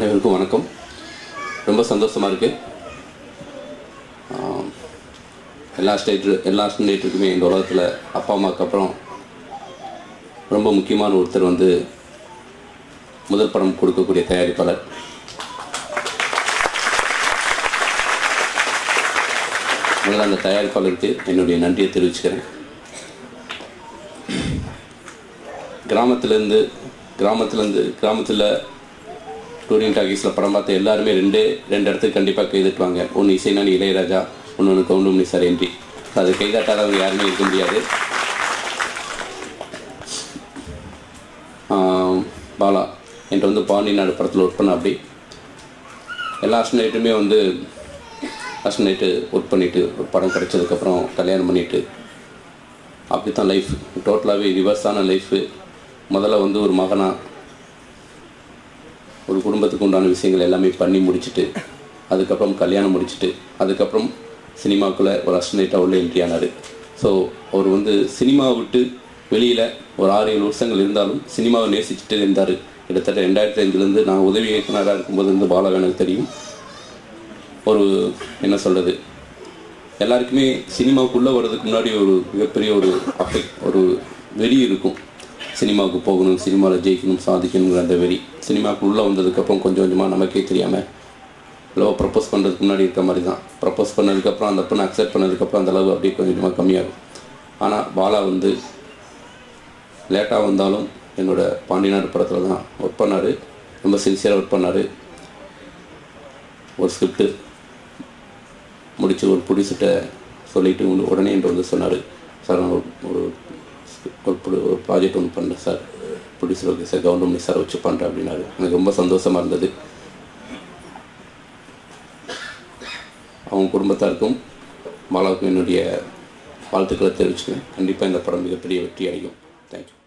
அனைவருக்கும் வணக்கம் ரொம்ப சந்தோஷமாக இருக்குது எல்லா ஸ்டேட்டு எல்லா ஸ்டேட்டுக்குமே இந்த உலகத்தில் அப்பா அம்மாவுக்கு அப்புறம் ரொம்ப முக்கியமான ஒருத்தர் வந்து முதல் படம் கொடுக்கக்கூடிய தயாரிப்பாளர் முதல்ல அந்த தயாரிப்பாளருக்கு என்னுடைய நன்றியை தெரிவிச்சுக்கிறேன் கிராமத்துலேருந்து கிராமத்துலேருந்து கிராமத்தில் டூரிங் டாக்கீஸில் படம் பார்த்த எல்லாருமே ரெண்டே ரெண்டு இடத்துக்கு கண்டிப்பாக கைதட்டுவாங்க ஒன்று இசைநாணி இளையராஜா இன்னொன்று கவுண்டமணி சார் என்ட்ரி அது கைதட்டாதவங்க யாருமே இருக்க முடியாது ஆம், பாலா என்கிட்ட வந்து பாண்டி நாடு படத்தில் ஒர்க் பண்ண அப்படி எல்லா நைட்டுமே வந்து லாஸ்ட் நைட்டு ஒர்க் பண்ணிவிட்டு ஒரு படம் கிடைச்சதுக்கப்புறம் கல்யாணம் பண்ணிவிட்டு அப்படி தான் லைஃப் டோட்டலாகவே ரிவர்ஸான லைஃபு முதல்ல வந்து ஒரு மகனா ஒரு குடும்பத்துக்கு உண்டான விஷயங்கள் எல்லாமே பண்ணி முடிச்சுட்டு அதுக்கப்புறம் கல்யாணம் முடிச்சுட்டு அதுக்கப்புறம் சினிமாக்குள்ளே ஒரு அஸ்டனேட்டாக உள்ள என்ட்ரி ஆனார் ஸோ அவர் வந்து சினிமாவை விட்டு வெளியில் ஒரு ஆறு ஏழு வருஷங்கள் இருந்தாலும் சினிமாவை நேசிச்சுட்டு இருந்தார் கிட்டத்தட்ட ரெண்டாயிரத்தி அஞ்சுலேருந்து நான் உதவி இயக்குனராக இருக்கும்போது இருந்து பாலா எனக்கு தெரியும் ஒரு என்ன சொல்கிறது எல்லாருக்குமே சினிமாவுக்குள்ளே வர்றதுக்கு முன்னாடி ஒரு மிகப்பெரிய ஒரு அஃபெக்ட் ஒரு வெறி இருக்கும் சினிமாவுக்கு போகணும் சினிமாவில் ஜெயிக்கணும் சாதிக்கணுங்கிற அந்த வெறி சினிமாவுக்கு உள்ளே வந்ததுக்கப்புறம் கொஞ்சம் கொஞ்சமாக நமக்கே தெரியாமல் லவ் ப்ரப்போஸ் பண்ணுறதுக்கு முன்னாடி இருக்க மாதிரி தான் ப்ரப்போஸ் பண்ணதுக்கப்புறம் அந்த பொண்ணை அக்செப்ட் பண்ணதுக்கப்புறம் அந்த லவ் அப்படியே கொஞ்சம் கொஞ்சமாக கம்மியாகும் ஆனால் பாலா வந்து லேட்டாக வந்தாலும் என்னோட பாண்டியநாடு படத்தில் தான் ஒர்க் பண்ணார் ரொம்ப சின்சியராக ஒர்க் பண்ணார் ஒரு ஸ்கிரிப்டு முடிச்சு ஒரு ப்ரொடியூசர்கிட்ட சொல்லிட்டு உடனே- உடனே என்கிட்ட வந்து சொன்னார் சார் நான் ஒரு ஒரு ஒரு pro- ஒரு ப்ராஜெக்ட் ஒன்று பண்ணுறேன் sir producer okay sir government sir வச்சு பண்ணுறேன் அப்படின்னாரு எனக்கு ரொம்ப சந்தோஷமாக இருந்தது அவங்க குடும்பத்தாருக்கும் பாலாவுக்கும் என்னுடைய வாழ்த்துக்களை தெரிவிச்சுக்கிறேன் கண்டிப்பாக இந்த படம் மிகப்பெரிய வெற்றி அடையும் தேங்க்யூ